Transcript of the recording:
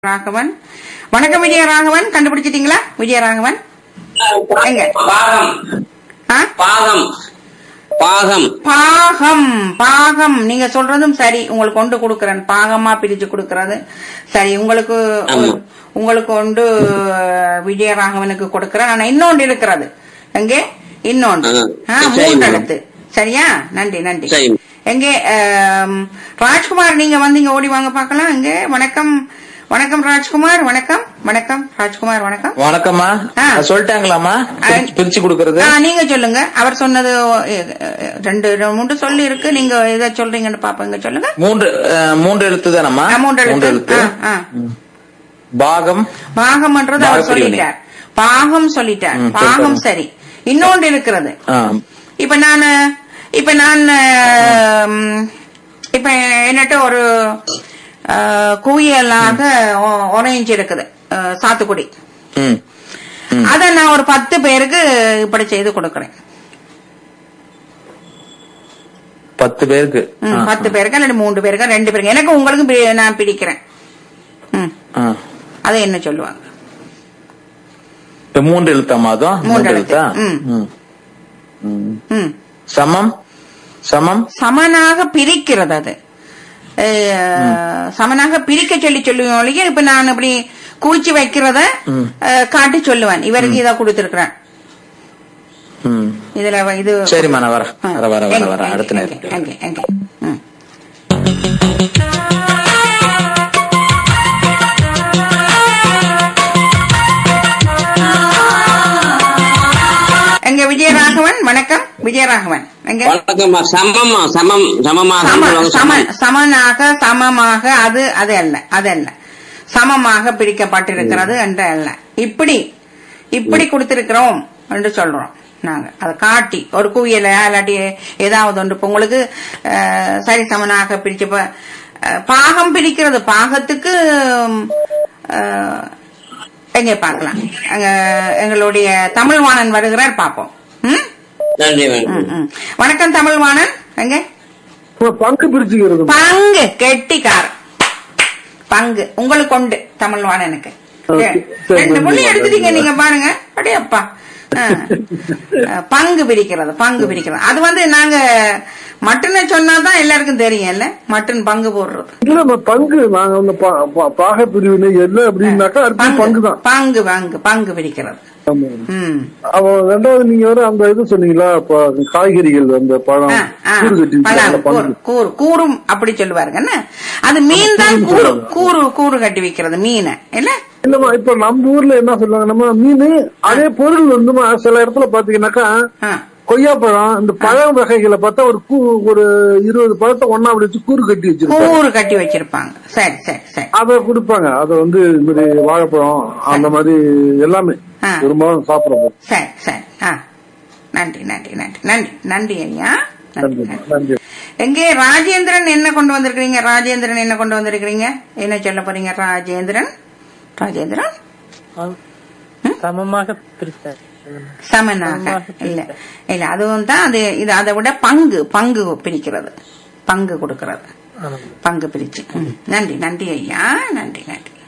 ராகவன் வணக்கம் விஜயராகவன் கண்டுபிடிச்சிட்டீங்களா விஜயராகவன் எங்க பாகம் ஆ? பாகம் பாகம் பாகம் பாகம் நீங்க சொல்றதும் சரி உங்களுக்கு கொண்டு கொடுக்கறேன் பாகமா பிரிச்சு கொடுக்கறது சரி உங்களுக்கு ஆமா. உங்களுக்கு கொண்டு விஜயராகவனுக்கு கொடுக்கறேன் ஆனா இன்னொன்று இருக்கிறது எங்கே இன்னொன்று ஆ. ஆ, சரி, மூன்று மேடம். எழுத்து சரியா நன்றி நன்றி சரி. எங்கே ஆம், ராஜ்குமார் நீங்க வந்து இங்க ஓடி வாங்க பார்க்கலாம் எங்கே வணக்கம் வணக்கம் ராஜ்குமார் வணக்கம் வணக்கம் ராஜ்குமார் வணக்கம் வணக்கம்மா ஆ. சொல்லிட்டாங்களாமா பிரிச்சு- பிரிச்சு கொடுக்கறது ஆ, நீங்க சொல்லுங்க அவர் சொன்னது எ, எ, ரெண்டு மூன்று சொல்லி இருக்கு நீங்க எதை சொல்றீங்கன்னு பாப்போங்க சொல்லுங்க மூன்று அஹ், மூன்று எழுத்து தானம்மா ஆ, மூன்று எழுத்து ஆ, ஆ. பாகம் பாகம்ன்றது அவர் பாகப்பிரிவினை. சொல்லிட்டார் பாகம் சொல்லிட்டார் ம், பாகம் சொல்லிட்டாங்க. சரி இன்னொன்று இருக்கிறது ஆ, இப்ப நான் இப்ப நான் ம், இப்ப என்னட்ட ஒரு அஹ், குவியலாக ஒரேஞ்ச் இருக்குது அஹ், சாத்துக்குடி ம், ம். அத நான் ஒரு பத்து பேருக்கு இப்படி செய்து கொடுக்கறேன் பத்து பேருக்கு ம், ஆ, பத்து பேருக்கு அல்லது மூன்று பேருக்கு ரெண்டு பேருக்கு எனக்கு உங்களுக்கு பி- நான் பிடிக்கிறேன் ம், ஆ. அதை என்ன சொல்லுவாங்க இப்ப மூன்று எழுத்தாமா அதுவும் மூன்று மூன்று எழுத்து. எழுத்தா ம். ம். ம். ம் சமம் சமம் சமனாக பிரிக்கிறது அது அஹ், சமனாக பிரிக்க சொல்லி சொல்லுவேன் ஒழிய இப்ப நான் இப்படி குவிச்சு வைக்கிறத ம். அஹ், காட்டி சொல்லுவேன் இவருக்கு இதை கொடுத்திருக்கிறேன் ம். இதுல வ- இது சரிம்மா நான் வரேன் ஆ, வர வர வர எங்க, வர எங்க, அடுத்த எங்க, நேரம் எங்க, எங்க. ம். எங்க விஜயராகவன் வணக்கம் விஜயராகவன் எங்க வணக்கம்மா சமமா சமம் சமமாக சம சொல்லுவாங்க, சம சமம். சமனாக சமமாக அது அது அல்ல அது அல்ல சமமாக பிரிக்கப்பட்டிருக்கிறது என்று அல்ல இப்படி இப்படி கொடுத்திருக்கிறோம் என்று சொல்றோம் நாங்க அதை காட்டி ஒரு குவியல இல்லாட்டி ஏதாவது ஒன்று இப்ப உங்களுக்கு அஹ், சரி சமனாக பிரிச்சு இப்ப, அஹ், பாகம் பிரிக்கிறது பாகத்துக்கு அஹ், எங்க பார்க்கலாம் அங்க எங்களுடைய தமிழ்வாணன் வருகிறார் பார்ப்போம் ம்? நன்றி மேடம் ம், ம். வணக்கம் தமிழ்வாணன் எங்க பங்கு பிரிச்சுக்கிறது பங்கு கெட்டிக்கார பங்கு உங்களுக்கு உண்டு தமிழ்வாணனுக்கு Okay. சரி, ரெண்டு நன்றி, புள்ளி நன்றி. எடுத்துட்டீங்க நீங்க பாருங்க அடே அப்பா ஆ. ஆ, பங்கு பிரிக்கிறது பங்கு பிரிக்கிறது அது வந்து நாங்க மட்டனை சொன்னாதான் எல்லாருக்கும் தெரியும்ல மட்டன் பங்கு போடுறது இல்ல நம்ம பங்கு நாங்க வந்து பா- பா- பாக பிரிவினை என்ன அப்படின்னாக்கா அடுத்து பங்கு தான் பங்கு பங்கு பங்கு பிரிக்கிறது ஆமா. ம் அவன் ரெண்டாவது நீங்க வேற அந்த இது சொன்னீங்களா இப்ப காய்கறிகள் அந்த பழம் ஆ, ஆ. கூறு கட்டி பழம், அந்த கூறு, பங்கு கூறு, கூறும் அப்படி சொல்லுவாருங்க என்ன அது மீன் தான் கூறு கூறு கூறு கட்டி வைக்கிறது மீனை இல்ல இல்லம்மா இப்ப நம்ம ஊர்ல என்ன சொல்லுவாங்க நம்ம மீன் அதே பொருள் வந்துமா சில இடத்துல பாத்தீங்கன்னாக்கா ஆ. கொய்யாப்பழம் இந்த பழ வகைகளை பார்த்தா ஒரு கூ ஒரு இருபது பழத்தை ஒன்னா அப்படி வச்சு கூறு கட்டி வச்சிருப்பாங்க கூறு கட்டி வச்சிருப்பாங்க சரி சரி சரி அத கொடுப்பாங்க அத வந்து இந்த மாதிரி வாழைப்பழம் அந்த மாதிரி எல்லாமே ஆ. பெரும்பாலும் சாப்பிடுறோம் சரி சரி ஆ நன்றி நன்றி நன்றி நன்றி நன்றி ஐயா நன்றி நன்றி நன்றி நன்றி எங்கே ராஜேந்திரன் என்ன கொண்டு வந்திருக்கிறீங்க ராஜேந்திரன் என்ன கொண்டு வந்திருக்கிறீங்க என்ன சொல்ல போறீங்க ராஜேந்திரன் ராஜேந்திரன் சமமாக பிரித்தார் சமனாக இல்ல இல்ல அதுவும் தான் அது இது அதை விட பங்கு பங்கு பிரிக்கிறது பங்கு கொடுக்கிறது ஆமாம் பங்கு பிரிச்சு ம். நன்றி நன்றி ஐயா நன்றி நன்றி